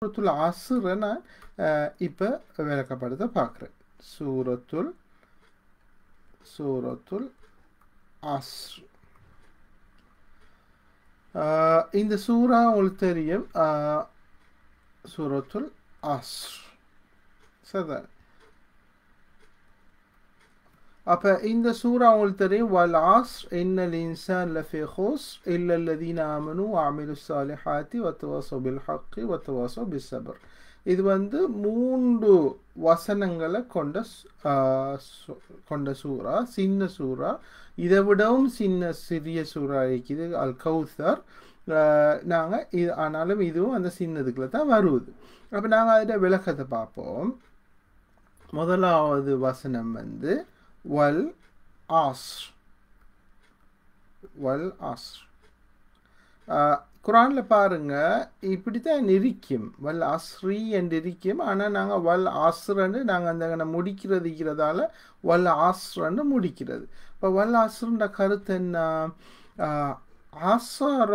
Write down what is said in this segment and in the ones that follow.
சூரத்துல் அசுரை நான் இப்போ விளக்கப்படுத்த பார்க்குறேன் சூரத்துல் சூரத்துல் அஸ்ர் ஆஹ் இந்த சூரா உங்களுக்கு தெரியும் ஆஹ் சூரத்துல் அஸ்ர் சரிதான் அப்போ இந்த சூரா உங்களுக்கு தெரியும் வல் ஆஸ் இன்னல் இன்சான் லஃபி ஹுஸ் இல்ல அல்லதீன ஆமனு அமிலு சாலிஹாத்தி வத்துவாசோ பில் ஹக்கி வத்துவாசோ பில் சபர் இது வந்து மூன்று வசனங்களை கொண்ட ஸ்- ஆஹ் சு- கொண்ட சூறா சின்ன சூறா இதை விடவும் சின்ன சிறிய சூறா இருக்குது அல் கௌசர் நாங்கள் இது ஆனாலும் இதுவும் அந்த சின்னதுக்குள்ள தான் வருவது அப்போ நாங்கள் அதில் விளக்கத்தை பார்ப்போம் முதலாவது வசனம் வந்து வல் ஆஸ் வல் ஆஸ் குரானில் பாருங்க இப்படி தான் இருக்கும் வல் அஸ்ரி என்று இருக்கும் ஆனால் நாங்கள் வல் ஆஸ்ரன்னு நாங்கள் அந்த அங்கே முடிக்கிறது இருக்கிறதால வல் ஆஸ்ரன்னு முடிக்கிறது இப்போ வல் ஆஸ்ருன்ற கருத்து என்ன ஆஹ், அசர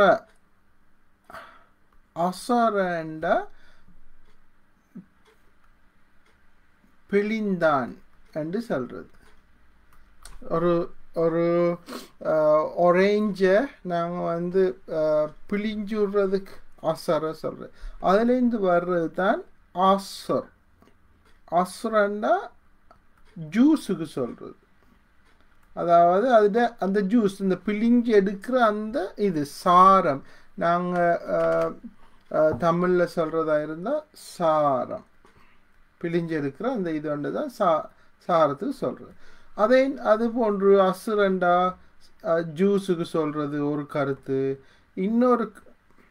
அசரண்ட பிழிந்தான் என்று சொல்றது ஒரு ஒரு ஒரேஞ்சை நாங்கள் வந்து ஆஹ், பிழிஞ்சு விடுறதுக்கு அசர சொல்கிறேன் அதுலேருந்து வர்றது தான் ஆசர் அசரண்டா ஜூஸுக்கு சொல்கிறது அதாவது அதில் அந்த ஜூஸ் இந்த பிழிஞ்சு எடுக்கிற அந்த இது சாரம் நாங்கள் தமிழில் சொல்கிறதா இருந்தால் சாரம் பிழிஞ்சு எடுக்கிற அந்த இது ஒன்று தான் சா சாரத்துக்கு சொல்கிறது அதே அது போன்று அசுரண்டா அஹ், ஜூஸுக்கு சொல்கிறது ஒரு கருத்து இன்னொரு க-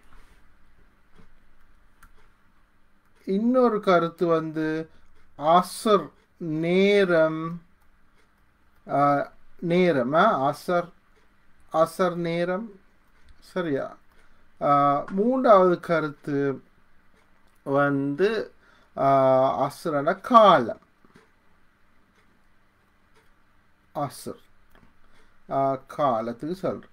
இன்னொரு கருத்து வந்து அசர் நேரம் அஹ், நேரம் ஆ? அசர் அசர் நேரம் சரியா அஹ், மூன்றாவது கருத்து வந்து அஹ், அசுரன காலம் அசுர் அஹ், காலத்துக்கு சொல்கிறேன்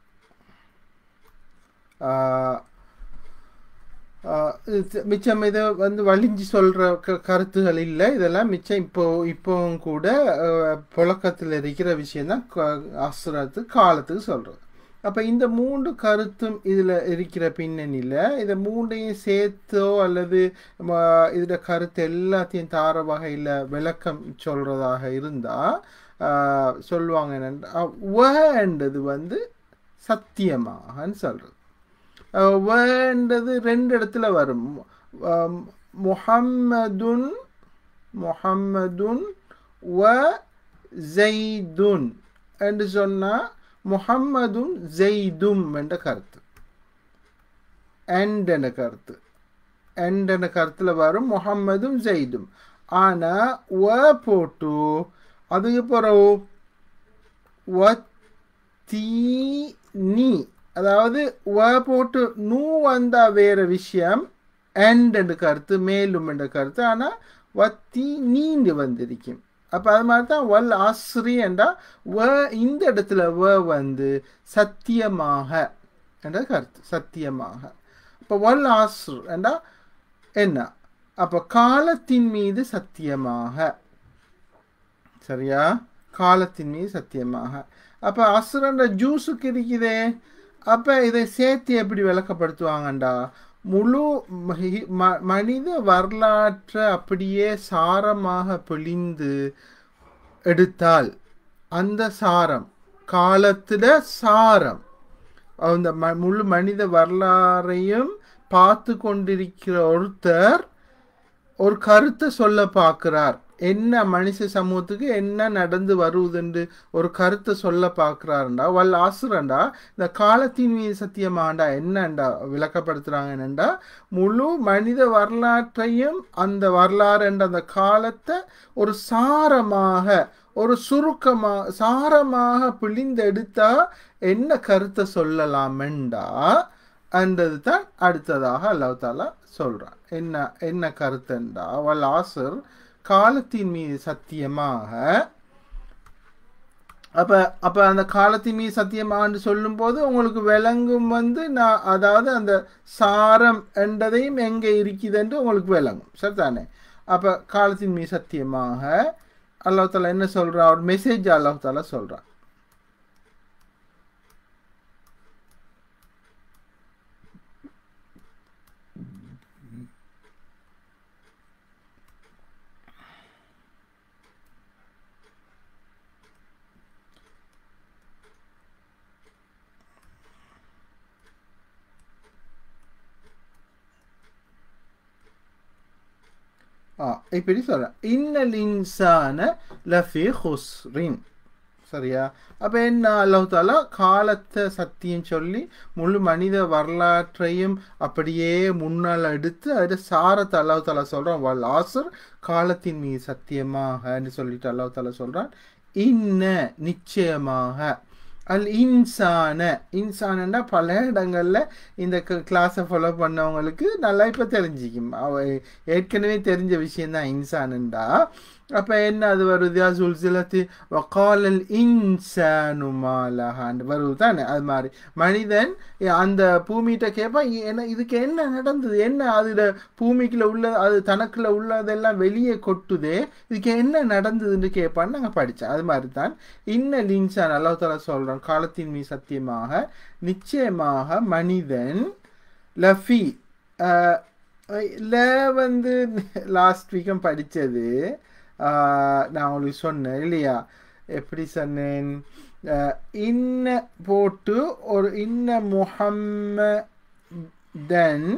மிச்சம் இதை வந்து வலிஞ்சு சொல்கிற க கருத்துகள் இல்லை இதெல்லாம் மிச்சம் இப்போ இப்போவும் கூட அஹ், புழக்கத்தில் இருக்கிற விஷயந்தான் அசுரத்து காலத்துக்கு சொல்கிறது அப்போ இந்த மூன்று கருத்தும் இதில் இருக்கிற பின்னணியில் இதை மூண்டையும் சேர்த்தோ அல்லது இதில் கருத்து எல்லாத்தையும் தார வகையில் விளக்கம் சொல்கிறதாக இருந்தால் சொல்லுவாங்க என்னென்னா வேண்டது வந்து சத்தியமாகன்னு சொல்கிறது வேண்டது ரெண்டு இடத்துல வரும் அஹ் முஹம்மதுன் முஹம்மதுன் வ ஜெய்துன் என்று சொன்னால் முஹம்மதும் ஜெய்தும் என்ற கருத்து அண்ட் என்ற கருத்து அண்ட் என்ற கருத்தில் வரும் முஹம்மதும் ஜெய்தும் ஆனால் வ போட்டு அதுக்கு பிறகு வ தீ நீ அதாவது வ போட்டு நூ வந்தா வேற விஷயம் அண்ட் என்ற கருத்து மேலும் என்ற கருத்து ஆனால் வத்தி நீண்டு வந்திருக்கும் அப்போ அது மாதிரி தான் வல் ஆஸ்ரி என்றா வ இந்த இடத்துல வ வந்து சத்தியமாக என்ற கருத்து சத்தியமாக இப்போ வல் ஆஸ்ர் என்றா என்ன அப்போ காலத்தின் மீது சத்தியமாக சரியா காலத்தின் மீது சத்தியமாக அப்போ அசுரன்ற ஜூஸுக்கு இருக்குதே அப்போ இதை சேர்த்து எப்படி விளக்கப்படுத்துவாங்கண்டா முழு மஹி- ம- மனித வரலாற்றை அப்படியே சாரமாக பிழிந்து எடுத்தால் அந்த சாரம் காலத்தில் சாரம் அந்த ம முழு மனித வரலாறையும் பார்த்து கொண்டிருக்கிற ஒருத்தர் ஒரு கருத்தை சொல்ல பார்க்கிறார் என்ன மனுஷ சமூகத்துக்கு என்ன நடந்து வருவதுண்டு ஒரு கருத்தை சொல்ல பார்க்கிறாருண்டா வல் ஆசுரண்டா இந்த காலத்தின் மீது சத்தியமாண்டா என்னண்டா விளக்கப்படுத்துறாங்க என்னண்டா முழு மனித வரலாற்றையும் அந்த வரலாறு என்ற அந்த காலத்தை ஒரு சாரமாக ஒரு சுருக்கமா சாரமாக பிழிந்தெடுத்தா என்ன கருத்தை சொல்லலாமெண்டா அந்தது தான் அடுத்ததாக அல்லாஹ் தாலா சொல்றான் என்ன என்ன கருத்துண்டா வல் ஆசர் காலத்தின் மீது சத்தியமாக அப்போ அப்போ அந்த காலத்தின் மீது சத்தியமான்னு சொல்லும்போது உங்களுக்கு விளங்கும் வந்து நான் அதாவது அந்த சாரம் என்றதையும் எங்கே இருக்குதுன்று உங்களுக்கு விளங்கும் சரிதானே அப்போ காலத்தின் மீது சத்தியமாக அல்லாஹ் தாலா என்ன சொல்கிறான் ஒரு மெசேஜ் அல்லாஹ் தாலா சொல்கிறான் ஆ இப்படி சொல்கிறேன் இன்னல் இன்சான லஃபி ஹுஸ்ரின் சரியா அப்போ என்ன அல்லாஹ் தாலா காலத்தை சத்தியம் சொல்லி முழு மனித வரலாற்றையும் அப்படியே முன்னால் எடுத்து அதில் சாரத்தை அல்லாஹ் தாலா சொல்கிறான் வல் ஆசர் காலத்தின் மீது சத்தியமாகன்னு சொல்லிட்டு அல்லாஹ் தாலா சொல்கிறான் இன்ன நிச்சயமாக அல் இன்சான இன்சானன்னா பல இடங்களில் இந்த கிளாஸை ஃபாலோ பண்ணவங்களுக்கு நல்லா இப்போ தெரிஞ்சிக்கும் அவ ஏற்கனவே தெரிஞ்ச விஷயந்தான் இன்சானுண்டா அப்போ என்ன அது வருது சுல்சிலத்து வக்காலல் இன்சானு மாலஹான் வருது தானே அது மாதிரி மனிதன் அந்த பூமிகிட்ட கேட்பான் என்ன இதுக்கு என்ன நடந்தது என்ன அதில் பூமிக்குள்ள உள்ள அது தனக்குள்ள உள்ளதெல்லாம் வெளியே கொட்டுதே இதுக்கு என்ன நடந்ததுன்னு கேட்பான்னு நாங்கள் படித்தோம் அது மாதிரி தான் இன்னல் இன்சான் அல்லாஹ் தாலா சொல்கிறோம் காலத்தின் மீ சத்தியமாக நிச்சயமாக மனிதன் லஃபி ல வந்து லாஸ்ட் வீக்கம் படித்தது நான் உங்களுக்கு சொன்னேன் இல்லையா எப்படி சொன்னேன் இன்ன போட்டு ஒரு இன்ன முஹம்மதன்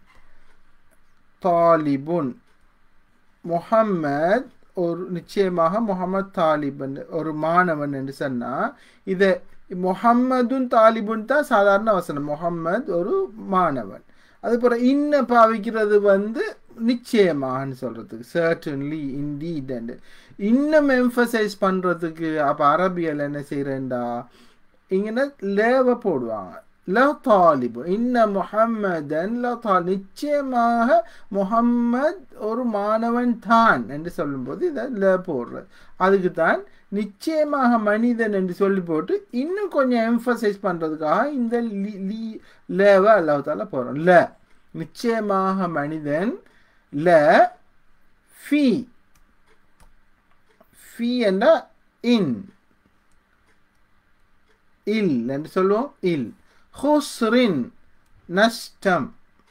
தாலிபுன் முஹம்மத் ஒரு நிச்சயமாக முகமது தாலிபன் ஒரு மாணவன் என்று சொன்னால் இதை முஹம்மதுன் தாலிபுன் தான் சாதாரண வசனம் முகம்மது ஒரு மாணவன் அதுபோல் இன்ன பாவிக்கிறது வந்து நிச்சயமாகன்னு சொல்கிறதுக்கு சர்டன்லி இன்டீட் அண்டு இன்னும் எம்ஃபசைஸ் பண்ணுறதுக்கு அப்போ அரபியல் என்ன செய்கிறேன்டா இங்கன்னா லேவை போடுவாங்க ல தாலிபு இன்ன முஹம்மதன் ல தால் நிச்சயமாக முஹம்மத் ஒரு மாணவன் தான் என்று சொல்லும்போது இதை ல போடுறது அதுக்கு தான் நிச்சயமாக மனிதன் என்று சொல்லி போட்டு இன்னும் கொஞ்சம் எம்ஃபசைஸ் பண்ணுறதுக்காக இந்த லி லீ லேவை அல்லாஹால போகிறோம் ல நிச்சயமாக மனிதன் ல ஃபி ஃபி என்ற இன் இல் என்று சொல்லுவோம் இல் ஹுஸ்ரின் நஷ்டம்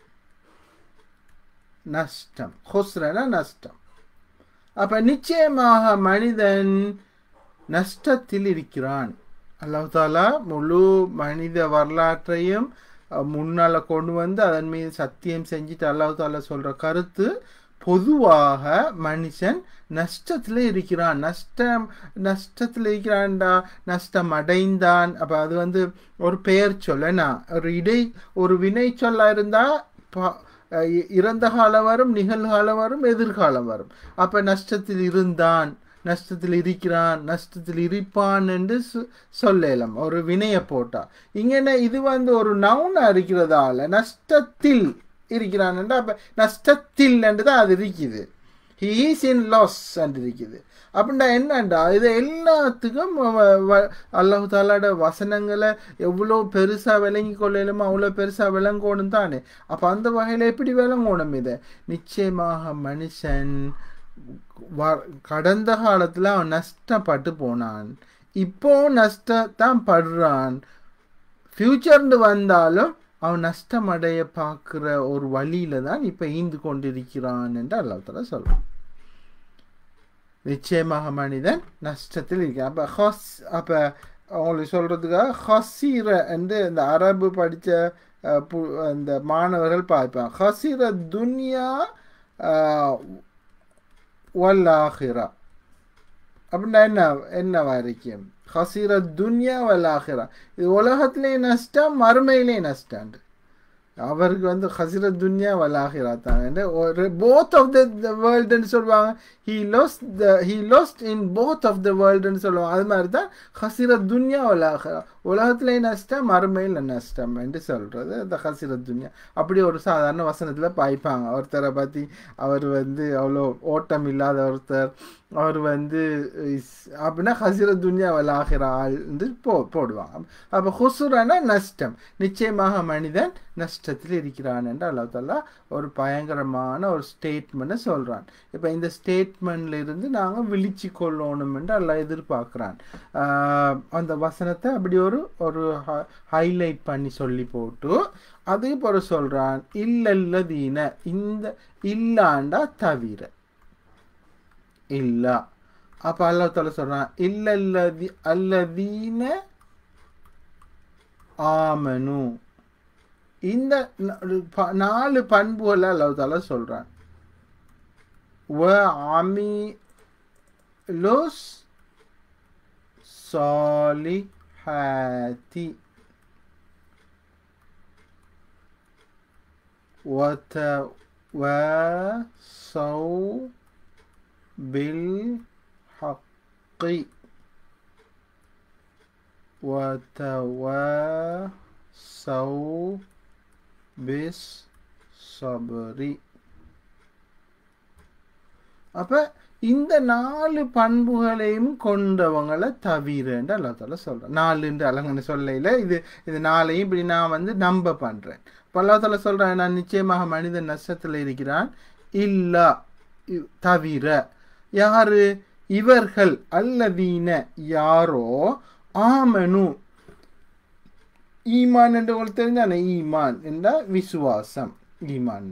நஷ்டம் ஹுஸ்ரன நஷ்டம் அப்ப நிச்சயமாக மனிதன் நஷ்டத்தில் இருக்கிறான் அல்லாஹ் தாலா முழு மனித வரலாற்றையும் முன்னால் கொண்டு வந்து அதன் மீது சத்தியம் செஞ்சுட்டு அல்லாஹ் தாலா சொல்கிற கருத்து பொதுவாக மனுஷன் நஷ்டத்தில் இருக்கிறான் நஷ்டம் நஷ்டத்தில் இருக்கிறான்டா நஷ்டம் அடைந்தான் அப்போ அது வந்து ஒரு பெயர் சொல்லனா ஒரு இடை ஒரு வினை சொல்ல இருந்தால் இறந்த காலம் வரும் நிகழ்காலம் வரும் எதிர்காலம் வரும் அப்போ நஷ்டத்தில் இருந்தான் நஷ்டத்தில் இருக்கிறான் நஷ்டத்தில் இருப்பான் என்று சொல்லலாம் ஒரு வினையை போட்டா இங்கே இது வந்து ஒரு நவுனா இருக்கிறதால நஷ்டத்தில் இருக்கிறான் அப்போ நஷ்டத்தில் என்று தான் அது இருக்குது ஹீஸ் இன் லாஸ் என்று இருக்குது அப்படின்னா என்னண்டா இது எல்லாத்துக்கும் அல்லாஹு தாலாட வசனங்களை எவ்வளோ பெருசாக விளங்கி கொள்ளலுமோ அவ்வளோ பெருசாக விளங்கணும் தானே அப்போ அந்த வகையில் எப்படி விளங்கணும் இதை நிச்சயமாக மனுஷன் கடந்த காலத்தில் அவன் நஷ்டப்பட்டு போனான் இப்போ நஷ்டத்தான் படுறான் ஃப்யூச்சர்னு வந்தாலும் அவன் நஷ்டமடைய பார்க்குற ஒரு வழியில தான் இப்போ ஈந்து கொண்டிருக்கிறான் என்று அல்லாத்தால சொல்கிறான் நிச்சயமாக மனிதன் நஷ்டத்தில் இருக்கான் அப்போ ஹஸ் அப்போ அவங்களுக்கு சொல்கிறதுக்காக ஹசீர என்று இந்த அரபு படித்த அந்த மாணவர்கள் பார்ப்பாங்க ஹசீர துன்யா வல்லாஹிரா அப்படின்னா என்ன என்ன வரைக்கும் ஹசீர துன்யா வல்லாஹிரா இது உலகத்திலேயே நஷ்டம் மறுமையிலே நஷ்டம் அவருக்கு வந்து ஹசிர துன்யா வல்லாஹிரா தான் ஒரு போத் ஆஃப் த வேர்ல்டுன்னு சொல்லுவாங்க he lost the he lost in both of the வேர்ல்டுன்னு சொல்லுவாங்க அது மாதிரி தான் ஹசிர துன்யா வல்லாஹிரா உலகத்திலே நஷ்டம் மறுமையில் நஷ்டம் என்று சொல்றது அந்த ஹசிர துன்யா அப்படி ஒரு சாதாரண வசனத்தில் பாய்ப்பாங்க ஒருத்தரை பற்றி அவர் வந்து அவ்வளோ ஓட்டம் இல்லாத ஒருத்தர் அவர் வந்து இஸ்- அப்படின்னா ஹசிர துன்யா வலாகிற ஆள் வந்து போ போடுவாங்க அப்போ ஹுசுரானா நஷ்டம் நிச்சயமாக மனிதன் நஷ்டத்தில் இருக்கிறான் என்று அல்லாஹ் தாலா ஒரு பயங்கரமான ஒரு ஸ்டேட்மெண்ட்டை சொல்கிறான் இப்போ இந்த ஸ்டேட்மெண்ட்ல இருந்து நாங்கள் விழிச்சு கொள்ளணும் என்று அல்லாஹ் எதிர்பார்க்குறான் அந்த வசனத்தை அப்படி ஒரு ஒரு ஹைலைட் பண்ணி சொல்லி போட்டு அதுக்கு பிறகு சொல்கிறான் இல்லல்லதீன இந்த இல்லாண்டா தவிர இல்லா அப்ப அல்லாஹ் தாலா சொல்றான் இல்லல்லதி அல்லதீன ஆமனு இந்த ந- ப- நாலு பண்புகளை அல்லாஹ் தாலா சொல்றான் வ அமி லோஸ் சாலிஹாத்தி وتواصوا بالحق وتواصوا بالصبر அப்ப இந்த நாலு பண்புகளையும் கொண்டவங்களை தவிரன்னு அல்லா தால சொல்றேன் நாலுன்ற அலங்கன்னு சொல்லையில இது இது நாளையும் இப்படி நான் வந்து நம்ப பண்றேன் இப்போ அல்லா தால சொல்றேன் நான் நிச்சயமாக மனிதன் நஷ்டத்தில் இருக்கிறான் இல்லா இ- தவிர யாரு இவர்கள் அல்லதீன யாரோ ஆமனு ஈமான் என்று உங்களுக்கு தெரிஞ்சானே ஈமான் என்ற விசுவாசம் ஈமான்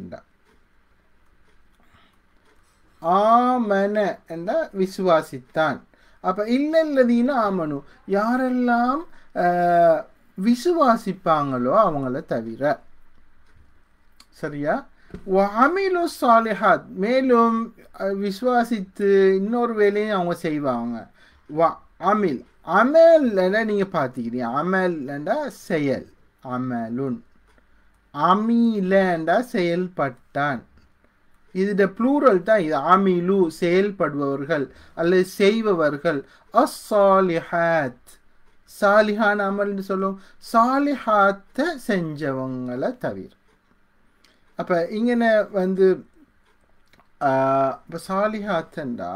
ஆமன என்ற விசுவாசித்தான் அப்ப இல்லல்லதீன ஆமனு யாரெல்லாம் ஆஹ், விசுவாசிப்பாங்களோ அவங்கள தவிர சரியா அமிலு சாலிஹாத் மேலும் அஹ், விசுவாசித்து இன்னொரு வேலையும் அவங்க செய்வாங்க வ அமில் அமல் நீங்க பார்த்துக்கிறீங்க அமல் செயல் அமலுன் அமீலண்டா செயல்பட்டான் இதுட ப்ளூரல் தான் இது அமிலு செயல்படுபவர்கள் அல்லது செய்பவர்கள் அஸ்ஸாலிஹாத் சாலிஹான் அமல்னு சொல்லுவோம் சாலிஹாத்தை செஞ்சவங்களை தவிர அப்ப இங்கன வந்து இப்போ சாலிஹாத்தண்டா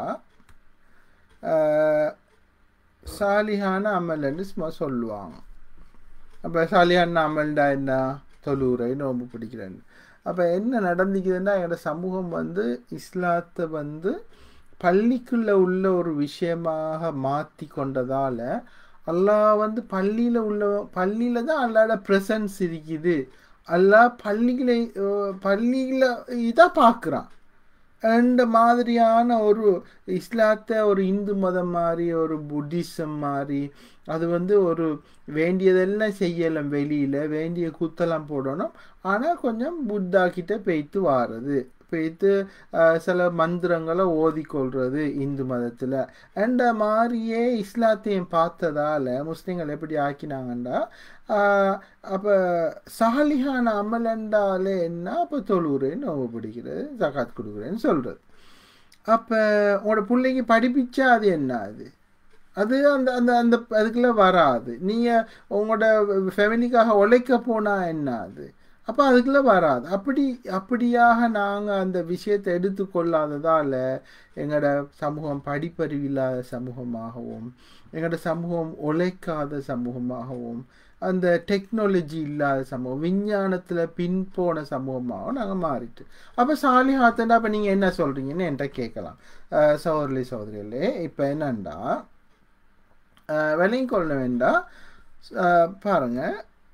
சாலிஹான அமல்னு சும்மா சொல்லுவாங்க அப்போ சாலிஹான அமல்டா என்ன தொழுவுரை நோம்பு பிடிக்கிறேன் அப்போ என்ன நடந்துக்குதுன்னா எங்களோட சமூகம் வந்து இஸ்லாத்தை வந்து பள்ளிக்குள்ள உள்ள ஒரு விஷயமாக மாற்றி கொண்டதால அல்லாஹ் வந்து பள்ளியில் உள்ள பள்ளியில் தான் அல்லாட ப்ரெசன்ஸ் இருக்குது அல்லாஹ் பள்ளிகளை பள்ளியில் இதாக பார்க்குறான் அந்த மாதிரியான ஒரு இஸ்லாத்தை ஒரு இந்து மதம் மாதிரி ஒரு புத்திசம் மாதிரி அது வந்து ஒரு வேண்டியதெல்லாம் செய்யலாம் வெளியில் வேண்டிய கூத்தெல்லாம் போடணும் ஆனால் கொஞ்சம் புத்தா கிட்ட பெய்த்து வாரது பெய்த்து சில மந்திரங்களை ஓதிக்கொள்றது இந்து மதத்தில் அந்த மாதிரியே இஸ்லாத்தையும் பார்த்ததால முஸ்லீம்கள் எப்படி ஆக்கினாங்கண்டா அப்போ சாலிஹான அமலண்டாலே என்ன அப்போ தொழுறேன்னு நோவு பிடிக்கிறது ஜகாத் கொடுக்குறேன்னு சொல்கிறது அப்போ உங்களோட பிள்ளைங்க படிப்பிச்சா அது என்ன அது அது அந்த அந்த அந்த அதுக்குள்ள வராது நீங்கள் உங்களோட ஃபேமிலிக்காக உழைக்க போனால் என்ன அது அப்போ அதுக்குள்ள வராது அப்படி அப்படியாக நாங்கள் அந்த விஷயத்தை எடுத்துக்கொள்ளாததால் எங்களோட சமூகம் படிப்பறிவு இல்லாத சமூகமாகவும் எங்களோட சமூகம் உழைக்காத சமூகமாகவும் அந்த டெக்னாலஜி இல்லாத சமூகம் விஞ்ஞானத்தில் பின்போன சமூகமாகவும் நாங்கள் மாறிட்டு அப்போ சாலிஹாத்தண்டா அப்போ நீங்கள் என்ன சொல்கிறீங்கன்னு என்கிட்ட கேட்கலாம் சகோதரி சகோதரிகளே இப்போ என்னண்டா விலையும் கொள்ள வேண்டாம் பாருங்கள்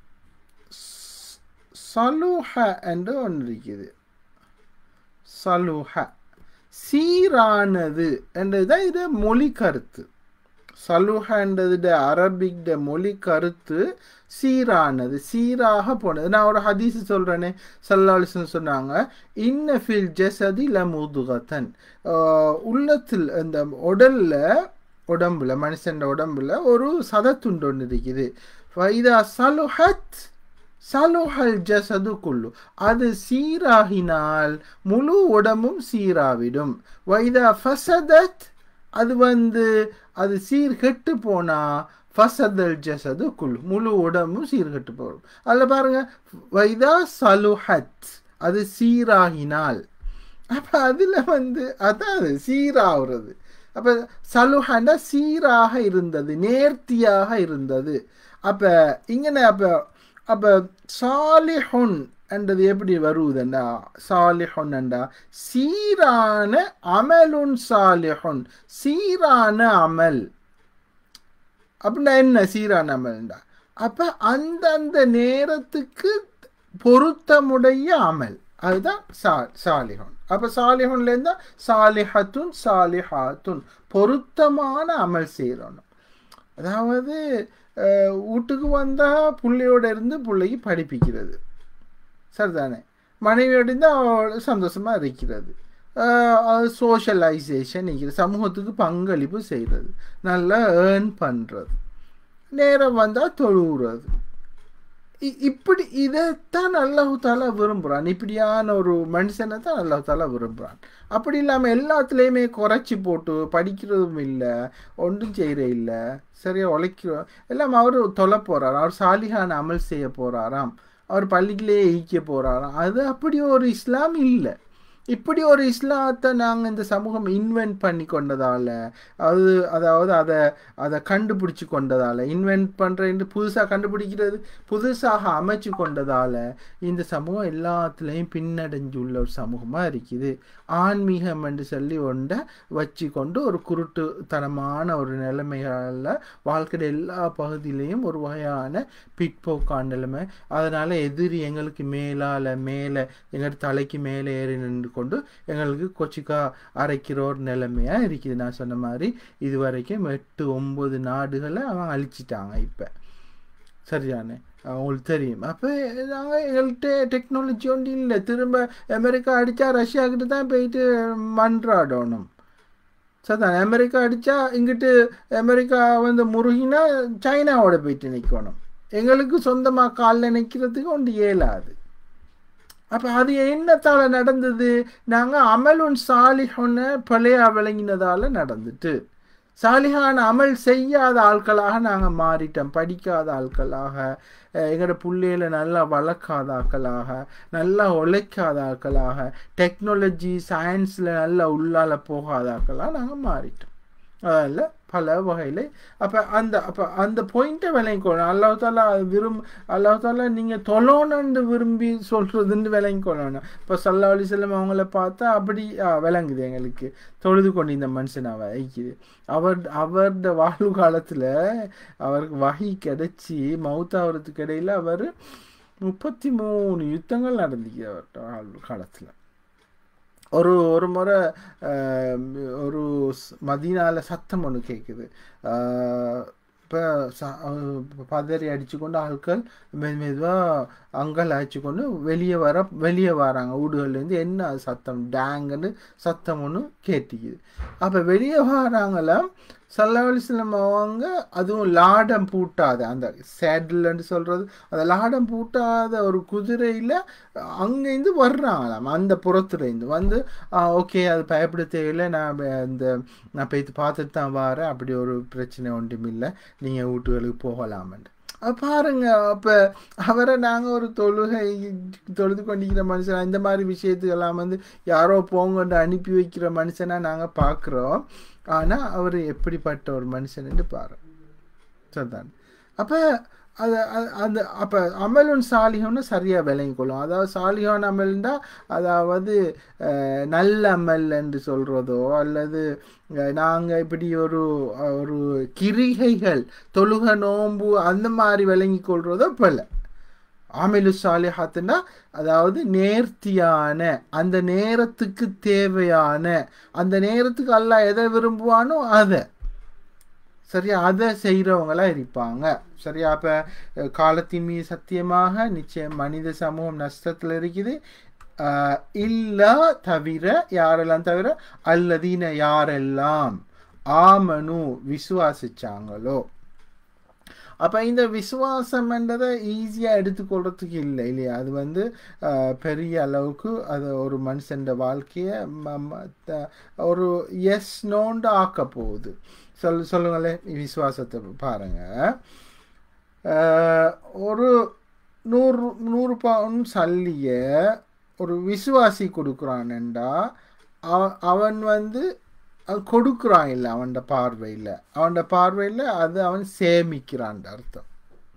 சலுஹ என்று ஒன்று இருக்குது சலுஹ சீரானது என்றதுதான் இது மொழி கருத்து சலுஹன்றதுட அரபிக்ட மொழி கருத்து சீரானது சீராக போனது நான் ஒரு ஹதீஸ் சொல்றேனே சல்லாலிசன் சொன்னாங்க இன்னஃபில் ஜசதி ல முதுகத்தன் உள்ளத்தில் இந்த உடல்ல உடம்புல மனுஷன் உடம்புல ஒரு சதத்துண்டு ஒன்று இருக்குது வைதா சலுஹத் சலுஹல் ஜசது குல்லு அது சீராகினால் முழு உடம்பும் சீராவிடும் வைதா ஃபசதத் அது வந்து அது சீர் கெட்டு போனா ஃபசதல் ஜசது குல் முழு உடம்பும் சீர்கட்டு போகும் அதில் பாருங்க வைதா சலுஹத் அது சீராகினால் அப்போ அதில் வந்து அதான் அது சீராகிறது அப்போ சலுஹன்னா சீராக இருந்தது நேர்த்தியாக இருந்தது அப்போ இங்கே அப்போ அப்போ சாலிஹுன் என்றது எப்படி வருவதுண்டா சாலிஹுன்டா சீரான அமலுன் சாலிஹுன் சீரான அமல் அப்படின்னா என்ன சீரான அமல்ண்டா அப்போ அந்தந்த நேரத்துக்கு பொருத்தமுடைய அமல் அதுதான் சா சாலிஹுன் அப்போ சாலிஹுன்லேருந்து சாலிஹத்துன் சாலிஹாத்துன் பொருத்தமான அமல் செய்யணும் அதாவது வீட்டுக்கு வந்தால் பிள்ளையோட இருந்து பிள்ளைக்கு படிப்பிக்கிறது சரிதானே மனைவியோட இருந்து அவளோட சந்தோஷமாக இருக்கிறது சோஷலைசேஷன் இருக்கிறது சமூகத்துக்கு பங்களிப்பு செய்கிறது நல்லா ஏர்ன் பண்ணுறது நேரம் வந்தால் தொழுகிறது இப்படி இதைத்தான் அல்லாஹு தாலா விரும்புகிறான் இப்படியான ஒரு மனுஷனை தான் அல்லாஹு தாலா விரும்புகிறான் அப்படி இல்லாமல் எல்லாத்துலேயுமே குறைச்சி போட்டு படிக்கிறதும் இல்லை ஒன்றும் செய்கிற இல்லை சரியாக உழைக்கிறோம் எல்லாம் அவர் தொலை போகிறார் அவர் சாலிகான அமல் செய்ய போகிறாராம் அவர் பள்ளிக்கிலே ஈக்க போகிறாராம் அது அப்படி ஒரு இஸ்லாம் இல்லை இப்படி ஒரு இஸ்லாத்தை நாங்கள் இந்த சமூகம் இன்வென்ட் பண்ணி கொண்டதால் அது அதாவது அதை அதை கண்டுபிடிச்சி கொண்டதால் இன்வென்ட் பண்ணுறது புதுசாக கண்டுபிடிக்கிறது புதுசாக அமைச்சு கொண்டதால் இந்த சமூகம் எல்லாத்துலேயும் பின்னடைஞ்சுள்ள ஒரு சமூகமாக இருக்குது ஆன்மீகம் என்று சொல்லி ஒன்றை வச்சு கொண்டு ஒரு குருட்டுத்தனமான ஒரு நிலைமைகளில் வாழ்க்கையில் எல்லா பகுதியிலையும் ஒரு வகையான பிற்போக்கான நிலைமை அதனால் எதிரி எங்களுக்கு மேலால் மேலே எங்கள் தலைக்கு மேலே ஏறி நின்று கொண்டு எங்களுக்கு கொச்சிக்கா அரைக்கிற ஒரு நிலைமையாக இருக்குது நான் சொன்ன மாதிரி இது வரைக்கும் எட்டு ஒம்பது நாடுகளை அவன் அழிச்சிட்டாங்க இப்போ சரியானே அவங்களுக்கு தெரியும் அப்போ நாங்கள் எங்கள்கிட்ட டெக்னாலஜி ஒன்று இல்லை திரும்ப அமெரிக்கா அடித்தா ரஷ்யாக்கிட்ட தான் போயிட்டு மன்றாடணும் சரிதான் அமெரிக்கா அடித்தா இங்கிட்டு அமெரிக்கா வந்து முருகினா சைனாவோட போயிட்டு நிற்கணும் எங்களுக்கு சொந்தமாக காலில் நிற்கிறதுக்கு ஒன்று இயலாது அப்போ அது என்னத்தால் நடந்தது நாங்கள் அமலுன் சாலிஹொன்னு பழைய விளங்கினதால் நடந்துட்டு சாலிகான அமல் செய்யாத ஆட்களாக நாங்கள் மாறிட்டோம் படிக்காத ஆட்களாக எங்களோட பிள்ளையில நல்லா வளர்க்காத ஆட்களாக நல்லா உழைக்காத ஆட்களாக டெக்னாலஜி சயின்ஸில் நல்லா உள்ளால போகாத ஆட்களாக நாங்கள் மாறிட்டோம் அதில் பல வகையில் அப்போ அந்த அப்போ அந்த பாயிண்ட்டை விளங்கிக்கொள்ளணும் அல்லாஹாலா விரும்ப அல்லாஹாலா நீங்கள் தொழணுன்னு விரும்பி சொல்கிறதுன்னு விளங்கிக்கொள்ளணும் இப்போ சல்லா அலி செல்லம் அவங்கள பார்த்தா அப்படி விளங்குது எங்களுக்கு தொழுது கொண்டு இந்த மனுஷன் அவ வைக்குது அவர் அவரோட வாழ்வு காலத்தில் அவருக்கு வகை கிடைச்சி மவுத்தாகிறதுக்கு இடையில் அவர் முப்பத்தி மூணு யுத்தங்கள் நடந்துச்சு அவர்கிட்ட வாழ்வு காலத்தில் ஒரு ஒரு முறை ஒரு மதினால சத்தம் ஒன்று கேட்குது இப்போ பதறி அடித்து கொண்டு ஆட்கள் மெது மெதுவாக அங்கல் அடிச்சு கொண்டு வெளியே வர வெளியே வராங்க வீடுகள்லேருந்து என்ன சத்தம் டேங்குன்னு சத்தம் ஒன்று கேட்டுக்குது அப்போ வெளியே வராங்களாம் சல்லாவலிஸ்லம் அவங்க அதுவும் லாடம் பூட்டாத அந்த சேடில்ன்னு சொல்கிறது அந்த லாடம் பூட்டாத ஒரு குதிரையில் அங்கேருந்து வர்றாங்களாம் அந்த புறத்துலேருந்து வந்து ஓகே அது பயப்பட தேவையில்லை நான் இந்த நான் போய் பார்த்துட்டு தான் வரேன் அப்படி ஒரு பிரச்சனை ஒன்றும் இல்லை நீங்கள் வீட்டுகளுக்கு போகலாமன்ட்டு பாருங்க அப்போ அவரை நாங்கள் ஒரு தொழுகை தொழுது கொண்டிருக்கிற மனுஷன் இந்த மாதிரி விஷயத்துக்கெல்லாம் வந்து யாரோ போங்கன்னு அனுப்பி வைக்கிற மனுஷனாக நாங்கள் பார்க்குறோம் ஆனால் அவர் எப்படிப்பட்ட ஒரு மனுஷன்னு பாரு சரிதான் அப்போ அது அந்த அப்போ அமலுன் சாலிகம்னு சரியாக விளங்கிக்கொள்ளும் அதாவது சாலிகான் அமல்னா அதாவது நல்ல அமல் என்று சொல்கிறதோ அல்லது நாங்கள் இப்படி ஒரு ஒரு கிரிகைகள் தொழுக நோம்பு அந்த மாதிரி விளங்கி கொள்றதோ போல ஆமிலு சாலிஹாத்துனா அதாவது நேர்த்தியான அந்த நேரத்துக்கு தேவையான அந்த நேரத்துக்கு அல்ல எதை விரும்புவானோ அதை சரியா அதை செய்கிறவங்களா இருப்பாங்க சரியா அப்போ காலத்தின் மீது சத்தியமாக நிச்சயம் மனித சமூகம் நஷ்டத்தில் இருக்குது இல்லா தவிர யாரெல்லாம் தவிர அல்லதீன யாரெல்லாம் ஆமனு விசுவாசிச்சாங்களோ அப்போ இந்த விசுவாசம்ன்றதை ஈஸியாக எடுத்துக்கொள்றதுக்கு இல்லை இல்லையா அது வந்து பெரிய அளவுக்கு அது ஒரு மனுஷன் வாழ்க்கையை ஒரு எஸ் நோண்டு ஆக்க போகுது சொல் சொல்லுங்களேன் விசுவாசத்தை பாருங்க அஹ், ஒரு நூறு நூறு பவுன் சல்லிய ஒரு விசுவாசி கொடுக்குறான்டா அவன் வந்து அது கொடுக்குறான் இல்லை அவன்ட பார்வையில் அவன்ட பார்வையில் அது அவன் சேமிக்கிறான் அர்த்தம்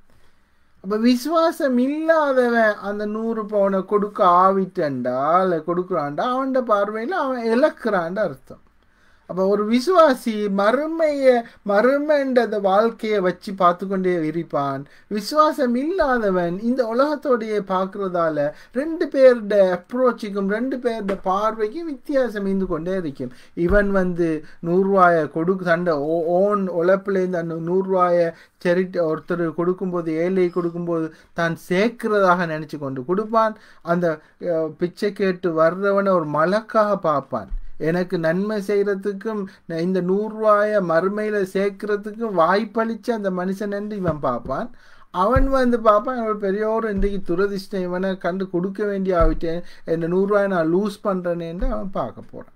அப்போ விசுவாசம் இல்லாதவன் அந்த நூறு பவுனை கொடுக்க ஆவிட்டண்டா இல்லை கொடுக்குறான்டா அவன்ட பார்வையில் அவன் இழக்கிறான்ட அர்த்தம் அப்போ ஒரு விசுவாசி மறுமையை மறுமைன்றத வாழ்க்கையை வச்சு பார்த்து கொண்டே இருப்பான் விசுவாசம் இல்லாதவன் இந்த உலகத்தோடைய பார்க்கறதால ரெண்டு பேருட அப்ரோச்சுக்கும் ரெண்டு பேருட பார்வைக்கும் வித்தியாசம் இருந்து கொண்டே இருக்கும் இவன் வந்து நூறுரூவாயை கொடுக்கு தண்ட ஓன் உழைப்புலேருந்து அந்த நூறுரூவாயை சரிட்டு ஒருத்தர் கொடுக்கும்போது ஏழை கொடுக்கும்போது தான் சேர்க்கிறதாக நினச்சி கொண்டு கொடுப்பான் அந்த அஹ், பிச்சை கேட்டு வர்றவனை ஒரு மலக்காக பார்ப்பான் எனக்கு நன்மை செய்கிறதுக்கும் இந்த நூறுரூவாயை மறுமையில் சேர்க்கறதுக்கும் வாய்ப்பளித்து அந்த மனுஷன் என்று இவன் பார்ப்பான் அவன் வந்து பார்ப்பான் ஒரு பெரியோர் இன்றைக்கு துரதிஷ்டம் இவனை கண்டு கொடுக்க வேண்டிய ஆகிட்டேன் இந்த நூறுரூவாயை நான் லூஸ் பண்ணுறேன்னு அவன் பார்க்க போகிறான்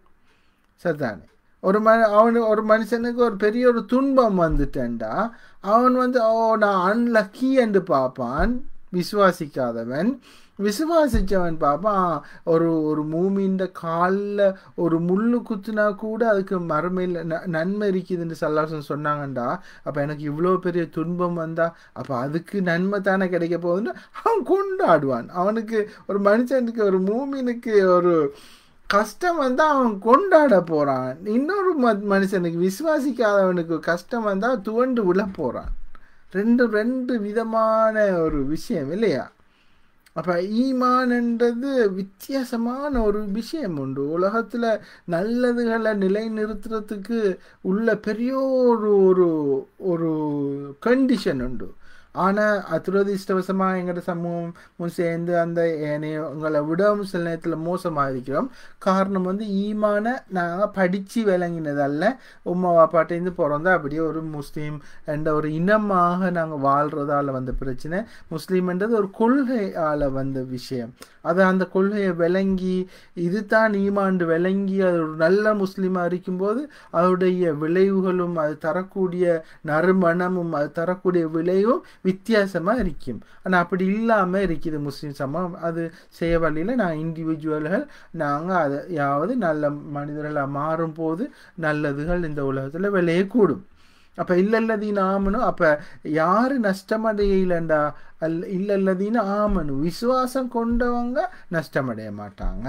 சரிதானே ஒரு மனு அவனு ஒரு மனுஷனுக்கு ஒரு பெரிய ஒரு துன்பம் வந்துட்டேன்டா அவன் வந்து ஓ நான் அன்லக்கி என்று பார்ப்பான் விசுவாசிக்காதவன் விசுவாசிச்சவன் பார்ப்பான் ஒரு ஒரு மூமின்ற காலில் ஒரு முள்ளு குத்துனா கூட அதுக்கு மறுமையில் ந நன்மை இருக்குதுன்னு சல்லாசன் சொன்னாங்கண்டா அப்போ எனக்கு இவ்வளோ பெரிய துன்பம் வந்தா அப்போ அதுக்கு நன்மை தானே கிடைக்க போகுதுன்னு அவன் கொண்டாடுவான் அவனுக்கு ஒரு மனுஷனுக்கு ஒரு மூமினுக்கு ஒரு கஷ்டம் வந்தால் அவன் கொண்டாட போகிறான் இன்னொரு ம மனுஷனுக்கு விசுவாசிக்காதவனுக்கு கஷ்டம் வந்தால் துவண்டு விழ போகிறான் ரெண்டு ரெண்டு விதமான ஒரு விஷயம் இல்லையா அப்போ ஈமான்ன்றது வித்தியாசமான ஒரு விஷயம் உண்டு உலகத்தில் நல்லதுகளை நிலைநிறுத்துறதுக்கு உள்ள பெரிய ஒரு ஒரு ஒரு கண்டிஷன் உண்டு ஆனால் துரதிருஷ்டவசமாக எங்களோட சமூகம் சேர்ந்து அந்த ஏனையவங்களை விடவும் சில நேரத்தில் மோசமாக இருக்கிறோம் காரணம் வந்து ஈமான நாங்கள் படித்து விளங்கினதல்ல உமா வாப்பாட்டேருந்து பிறந்தா அப்படியே ஒரு முஸ்லீம் என்ற ஒரு இனமாக நாங்கள் வாழ்கிறதால வந்த பிரச்சனை முஸ்லீம்ன்றது ஒரு கொள்கையால் வந்த விஷயம் அது அந்த கொள்கையை விளங்கி இது தான் ஈமாண்டு விளங்கி அது ஒரு நல்ல முஸ்லீமாக இருக்கும்போது அதோடைய விளைவுகளும் அது தரக்கூடிய நறுமணமும் அது தரக்கூடிய விளைவும் வித்தியாசமாக இருக்கும் ஆனால் அப்படி இல்லாமல் இருக்குது முஸ்லீம் சமூகம் அது செய்ய வழியில் நான் இண்டிவிஜுவல்கள் நாங்கள் அதை யாவது நல்ல மனிதர்களாக மாறும்போது நல்லதுகள் இந்த உலகத்தில் விளையக்கூடும் அப்போ இல்லல்லதீன ஆமனும் அப்போ யார் நஷ்டமடையலண்டா அல் இல்லல்லதீன ஆமனு விசுவாசம் கொண்டவங்க நஷ்டமடைய மாட்டாங்க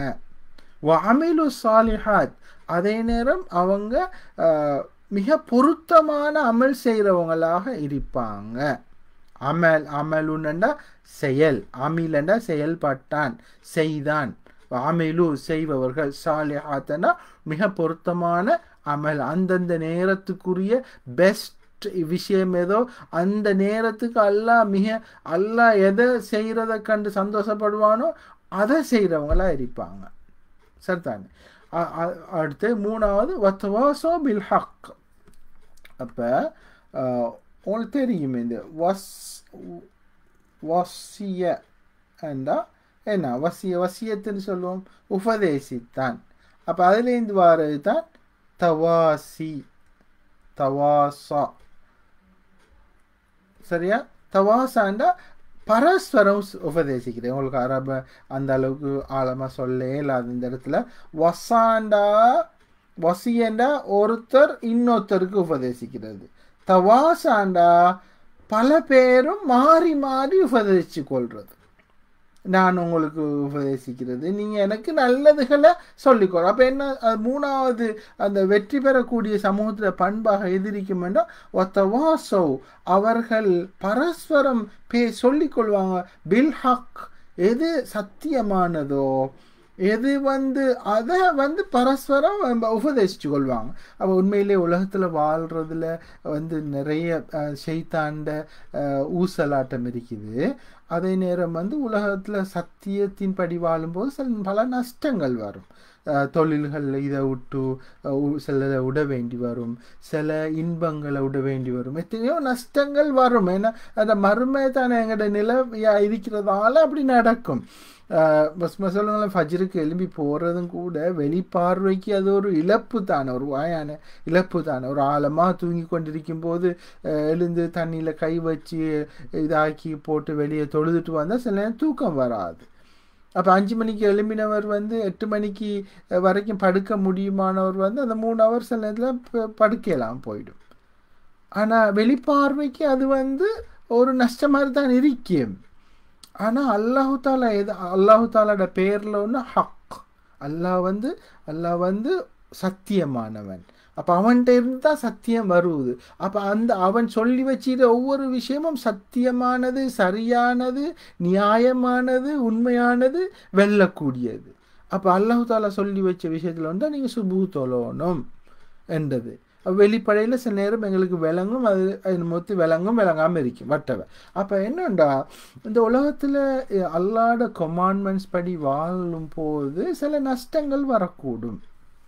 வாமிலு சாலிஹாத் அதே நேரம் அவங்க மிக பொருத்தமான அமல் செய்கிறவங்களாக இருப்பாங்க அமல் அமலுன்னண்டா செயல் அமிலண்டா செயல்பட்டான் செய்தான் அமிலு செய்பவர்கள் சாலிஹாத்தனா மிக பொருத்தமான அமல் அந்தந்த நேரத்துக்குரிய பெஸ்ட் விஷயம் ஏதோ அந்த நேரத்துக்கு அல்லாஹ் மிக அல்லாஹ் எதை செய்கிறத கண்டு சந்தோஷப்படுவானோ அதை செய்கிறவங்களா இருப்பாங்க சரிதானே அடுத்து மூணாவது வத்வாசோ பில் ஹக் அப்போ உங்களுக்கு தெரியும் இந்த வஸ் வசிய என்றா என்ன வசிய வசியத்துன்னு சொல்லுவோம் உபதேசித்தான் அப்போ அதுலேருந்து வாரது தான் தவாசி தவாசா சரியா தவாசாண்டா பரஸ்பரம் உபதேசிக்கிறேன் உங்களுக்கு அரப அந்த அளவுக்கு ஆழமாக சொல்ல இல்லாத இந்த இடத்துல வசாண்டா வசியண்டா ஒருத்தர் இன்னொருத்தருக்கு உபதேசிக்கிறது தவாசாண்டா பல பேரும் மாறி மாறி உபதேசிச்சு கொள்வது நான் உங்களுக்கு உபதேசிக்கிறது நீங்கள் எனக்கு நல்லதுகளை சொல்லிக்கொள் அப்போ என்ன மூணாவது அந்த வெற்றி பெறக்கூடிய சமூகத்தில் பண்பாக எதிரிக்கும் என்றால் ஒத்த வாசோ அவர்கள் பரஸ்பரம் பே சொல்லிக்கொள்வாங்க பில் ஹக் எது சத்தியமானதோ எது வந்து அதை வந்து பரஸ்பரம் உபதேசித்து கொள்வாங்க அப்போ உண்மையிலே உலகத்தில் வாழ்கிறதுல வந்து நிறைய செய்தாண்ட ஊசலாட்டம் இருக்குது அதே நேரம் வந்து உலகத்தில் சத்தியத்தின் படி வாழும்போது சில பல நஷ்டங்கள் வரும் அஹ், தொழில்களில் இதை விட்டு அஹ், உ- சிலதை விட வேண்டி வரும் சில இன்பங்களை விட வேண்டி வரும் எத்தனையோ நஷ்டங்கள் வரும் ஏன்னா அந்த மறுமை தானே எங்களோட நிலையா இருக்கிறதால அப்படி நடக்கும் ஆஹ் பஸ் சொல்லுங்களேன் ஃபஜ்ருக்கு எழும்பி போகிறதும் கூட வெளிப்பார்வைக்கு அது ஒரு இழப்பு தானே ஒரு வாயான இழப்பு தானே ஒரு ஆழமாக தூங்கி கொண்டிருக்கும் போது ஆஹ் எழுந்து தண்ணியில் கை வச்சு இதாக்கி போட்டு வெளியே தொழுதுட்டு வந்தால் சில நேரம் தூக்கம் வராது அப்போ அஞ்சு மணிக்கு எழும்பினவர் வந்து எட்டு மணிக்கு அஹ், வரைக்கும் படுக்க முடியுமானவர் வந்து அந்த மூணு ஹவர் சில நேரத்தில் படுக்கலாம் போயிடும் ஆனால் வெளிப்பார்வைக்கு அது வந்து ஒரு நஷ்டம் மாதிரி தான் இருக்கும் ஆனால் அல்லாஹு தாலா எது அல்லாஹு தாலாட பேரில் ஒன்று ஹக் அல்லாஹ் வந்து அல்லாஹ் வந்து சத்தியமானவன் அப்போ அவன்கிட்ட இருந்து தான் சத்தியம் வருவது அப்போ அந்த அவன் சொல்லி வச்சிருக்க ஒவ்வொரு விஷயமும் சத்தியமானது சரியானது நியாயமானது உண்மையானது வெல்லக்கூடியது அப்போ அல்லாஹு தாலா சொல்லி வச்ச விஷயத்தில் வந்து நீங்கள் சுபு தொழணும் என்றது வெளிப்படையில் சில நேரம் எங்களுக்கு விளங்கும் அது அது மொத்த விளங்கும் விளங்காமல் இருக்கும் வட்டவை அப்போ என்னண்டா இந்த உலகத்தில் அல்லாட கொமாண்ட்மெண்ட்ஸ் படி வாழும் போது சில நஷ்டங்கள் வரக்கூடும்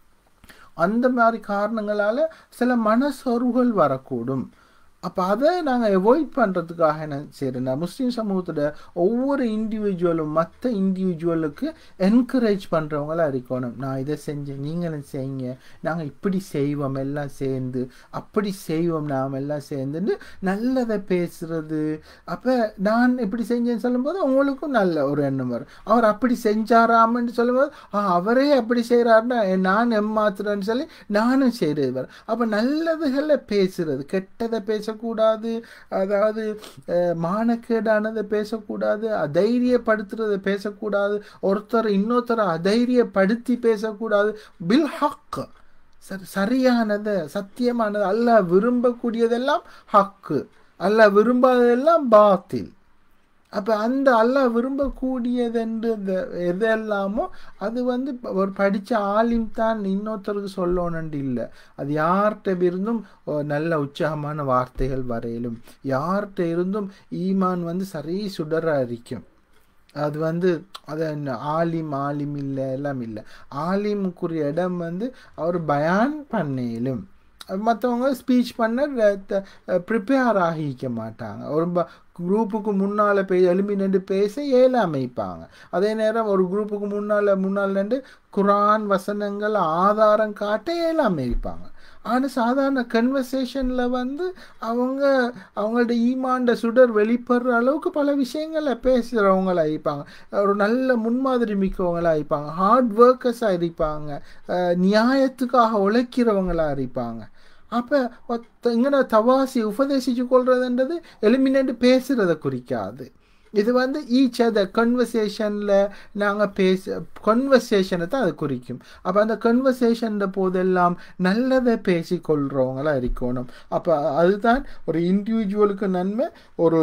அந்த மாதிரி காரணங்களால் சில மனசோர்வுகள் வரக்கூடும் அப்போ அதை நாங்கள் அவாய்ட் பண்ணுறதுக்காக என்ன செய்கிறேன்னா முஸ்லீம் சமூகத்தோட ஒவ்வொரு இண்டிவிஜுவலும் மற்ற இண்டிவிஜுவலுக்கு என்கரேஜ் பண்ணுறவங்களா இருக்கணும் நான் இதை செஞ்சேன் நீங்களும் செய்யுங்க நாங்கள் இப்படி செய்வோம் எல்லாம் சேர்ந்து அப்படி செய்வோம் நாம் எல்லாம் சேர்ந்துன்னு நல்லதை பேசுறது அப்போ நான் இப்படி செஞ்சேன்னு சொல்லும்போது அவங்களுக்கும் நல்ல ஒரு எண்ணம் வரும் அவர் அப்படி செஞ்சாராமன்னு சொல்லும்போது ஆ அவரே அப்படி செய்கிறாருன்னா நான் ஏமாத்துறேன்னு சொல்லி நானும் செய்கிறது வரும் அப்போ நல்லதுகளை பேசுறது கெட்டதை பேசக்கூடாது அதாவது அஹ், மானக்கேடானதை பேசக்கூடாது அதைரியப்படுத்துறதை பேசக்கூடாது ஒருத்தர் இன்னொருத்தரை அதைரியப்படுத்தி பேசக்கூடாது பில் ஹக் சரி சரியானதை சத்தியமானது அல்லாஹ் விரும்பக்கூடியதெல்லாம் ஹக்கு அல்லாஹ் விரும்பாததெல்லாம் பாத்தில் அப்போ அந்த அல்லாஹ் விரும்பக்கூடியதென்று இந்த எதெல்லாமோ அது வந்து இப்ப ஒரு படித்த ஆலிம் தான் இன்னொருத்தருக்கு சொல்லணுன்ட்டு இல்லை அது யார்கிட்ட இருந்தும் ஒரு நல்ல உற்சாகமான வார்த்தைகள் வரையிலும் யார்கிட்ட இருந்தும் ஈமான் வந்து சரி சுடர அரிக்கும் அது வந்து அது என்ன ஆலிம் ஆலிம் இல்லை எல்லாம் இல்லை ஆலிமுக்குரிய இடம் வந்து அவர் பயான் பண்ணேலும் மற்றவங்க ஸ்பீச் பண்ண ப்ரிப்பேர் ஆகிக்க மாட்டாங்க ஒரு குரூப்புக்கு முன்னால் பே எழும்பி நின்று பேச ஏழாமைப்பாங்க அதே நேரம் ஒரு குரூப்புக்கு முன்னால் முன்னால் நின்று குரான் வசனங்கள் ஆதாரம் காட்ட ஏழாமைப்பாங்க ஆனால் சாதாரண கன்வர்சேஷனில் வந்து அவங்க அவங்களோட ஈமாண்ட சுடர் வெளிப்படுற அளவுக்கு பல விஷயங்களை பேசுகிறவங்களா இருப்பாங்க ஒரு நல்ல முன்மாதிரி மிக்கவங்களா இருப்பாங்க ஹார்ட் ஒர்க்கர்ஸாக இருப்பாங்க அஹ் நியாயத்துக்காக உழைக்கிறவங்களா இருப்பாங்க அப்போ இங்கே தவாசி உபதேசிச்சு கொள்றதுன்றது எலிமினேட் பேசுகிறத குறிக்காது இது வந்து ஈச் அதர் கன்வர்சேஷனில் நாங்கள் பேச கன்வர்சேஷனை தான் அது குறிக்கும் அப்போ அந்த கன்வர்சேஷன் போதெல்லாம் நல்லதை பேசிக்கொள்கிறவங்களா இருக்கணும் அப்போ அதுதான் ஒரு இண்டிவிஜுவலுக்கு நன்மை ஒரு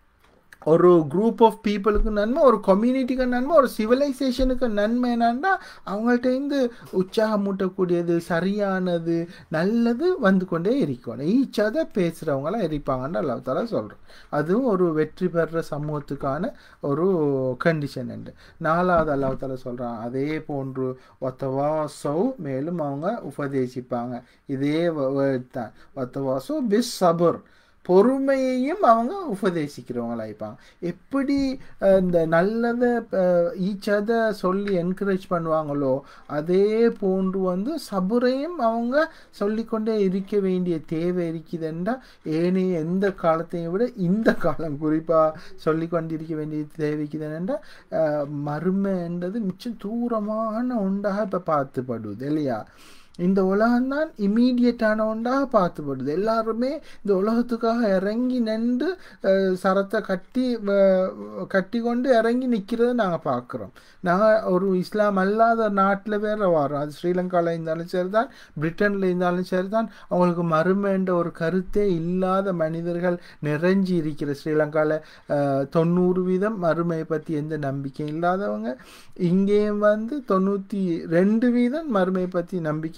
ஒரு குரூப் ஆஃப் பீப்புளுக்கு நன்மை ஒரு கம்யூனிட்டிக்கு நன்மை ஒரு சிவிலைசேஷனுக்கு நன்மை என்னன்னா அவங்கள்ட்ட இருந்து உற்சாகமூட்டக்கூடியது சரியானது நல்லது வந்து கொண்டே இருக்கணும் ஈச் அதர் பேசுகிறவங்களாம் இருப்பாங்கன்னு அல்லா தாலா சொல்கிறோம் அதுவும் ஒரு வெற்றி பெற சமூகத்துக்கான ஒரு கண்டிஷன் உண்டு நாலாவது அல்லாஹ் தாலா சொல்கிறான் அதே போன்று ஒத்தவாசோ மேலும் அவங்க உபதேசிப்பாங்க இதே வேர்ட் தான் ஒத்தவாசோ பிஸ் சபுர் பொறுமையையும் அவங்க உபதேசிக்கிறவங்களா இருப்பாங்க எப்படி அஹ், இந்த நல்லதை ஈச்சதை சொல்லி என்கரேஜ் பண்ணுவாங்களோ அதே போன்று வந்து சபுரையும் அவங்க சொல்லிக்கொண்டே இருக்க வேண்டிய தேவை இருக்குதுன்றா ஏனைய எந்த காலத்தையும் விட இந்த காலம் குறிப்பாக சொல்லி கொண்டிருக்க வேண்டிய தேவைக்குதுன்றா மறுமைன்றது மிச்சம் தூரமான ஒன்றாக இப்போ பார்த்துப்படுது இல்லையா இந்த உலகம்தான் இம்மீடியட்டான ஒன்றாக பார்த்துப்படுது எல்லாருமே இந்த உலகத்துக்காக இறங்கி நின்று அஹ், சரத்தை கட்டி வ- கட்டி கொண்டு இறங்கி நிற்கிறத நாங்கள் பார்க்குறோம் நாங்கள் ஒரு இஸ்லாம் அல்லாத நாட்டில் வேற வரோம் அது ஸ்ரீலங்காவில் இருந்தாலும் சரி தான் பிரிட்டனில் இருந்தாலும் சரி தான் அவங்களுக்கு மறுமைன்ற ஒரு கருத்தே இல்லாத மனிதர்கள் நிறைஞ்சி இருக்கிற ஸ்ரீலங்காவில் தொண்ணூறு வீதம் மறுமையை பற்றி எந்த நம்பிக்கையும் இல்லாதவங்க இங்கேயும் வந்து தொண்ணூற்றி ரெண்டு வீதம் மறுமையை பற்றி நம்பிக்கை